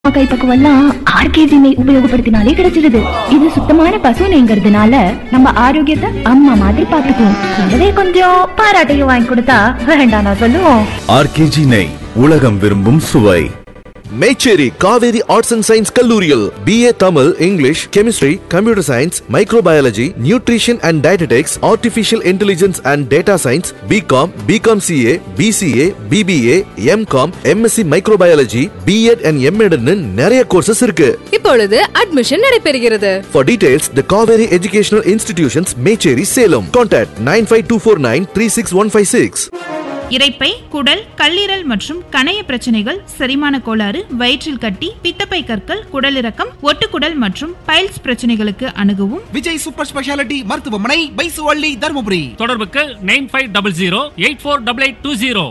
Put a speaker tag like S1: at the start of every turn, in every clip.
S1: கைப்பக்குவெல்லாம் RKG நெய் உபயோகப்படுத்தினாலே கிடைச்சிடுது இது சுத்தமான பசு நெய்ங்கிறதுனால நம்ம ஆரோக்கியத்தை அம்மா மாதிரி பாத்துக்குவோம் கூடவே கொஞ்சம் பாராட்டையும் வாங்கி கொடுத்தா வேண்டாம் நான் சொல்லுவோம்
S2: ஆர்கேஜி நெய் உலகம் விரும்பும் சுவை
S3: Mecheri Kaveri arts and science கல்லூரியில் BA Tamil English chemistry computer science microbiology nutrition and dietetics artificial intelligence and data science BCom BCom CA BCA BBA MCom MSc microbiology BEd and எம்எட்னு நிறைய கோர்சஸ் இருக்கு
S4: இப்பொழுது அட்மிஷன் நடைபெறுகிறது
S3: For details, the Kaveri Educational Institutions, Mecheri, Salem. Contact 95249 36156.
S5: இரைப்பை குடல் கல்லீரல் மற்றும் கணைய பிரச்சனைகள் செரிமான கோளாறு வயிற்றில் கட்டி பித்தப்பை கற்கள் குடலிறக்கம் ஒட்டுக்குடல் மற்றும் பைல்ஸ் பிரச்சனைகளுக்கு அணுகவும்
S6: விஜய் சூப்பர் ஸ்பெஷாலிட்டி மருத்துவமனை பைசுவள்ளி தருமபுரி
S7: தொடர்புக்கு nine five double zero eight four double eight two zero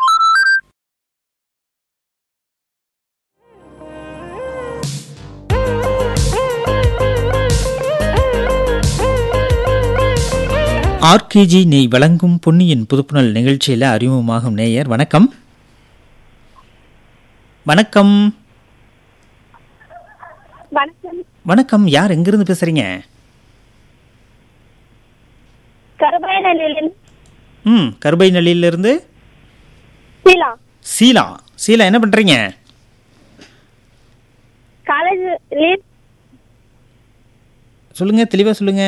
S8: RKG நெய் வழங்கும் பொன்னியின் புதுப்புணல் நிகழ்ச்சியில் அறிமுகமாகும் நேயர் வணக்கம் வணக்கம்
S9: வணக்கம்
S8: வணக்கம் யார் எங்கிருந்து பேசுறீங்க
S9: கருபாயனிலிருந்து
S8: ம் கருபை நள்ளியிலிருந்து
S9: ஷீலா
S8: சீலா சீலா என்ன பண்றீங்க
S9: காலேஜ் லீவ்
S8: சொல்லுங்க தெளிவா சொல்லுங்க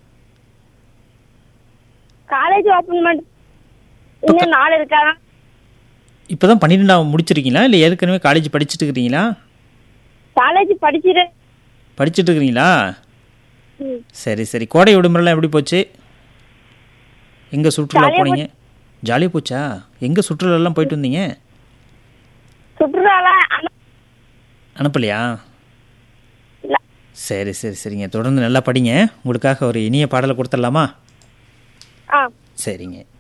S9: காலேஜ் ஓபன் பண்ண இன்னும் நாள் இருக்கா
S8: இப்போதான் பன்னிரெண்டாம் முடிச்சிருக்கீங்களா இல்லை ஏற்கனவே காலேஜ் படிச்சுட்டு இருக்கிறீங்களா
S9: காலேஜ் படிச்சிட்டு
S8: படிச்சுட்டு இருக்கிறீங்களா
S9: ம்.
S8: சரி சரி கோடை விடுமுறைலாம் எப்படி போச்சு எங்கே சுற்றுலா
S9: ஜாலியா
S8: போனீங்க ஜாலியாக போச்சா எங்கே சுற்றுலாலாம் போயிட்டு வந்தீங்க
S9: சுற்றுலால அண்ணா-
S8: அனுப்பலையா
S9: இல்ல.
S8: சரி சரி சரிங்க தொடர்ந்து நல்லா படிங்க உங்களுக்காக ஒரு இனிய பாடலை கொடுத்துடலாமா
S9: ஆ
S8: சரிங்க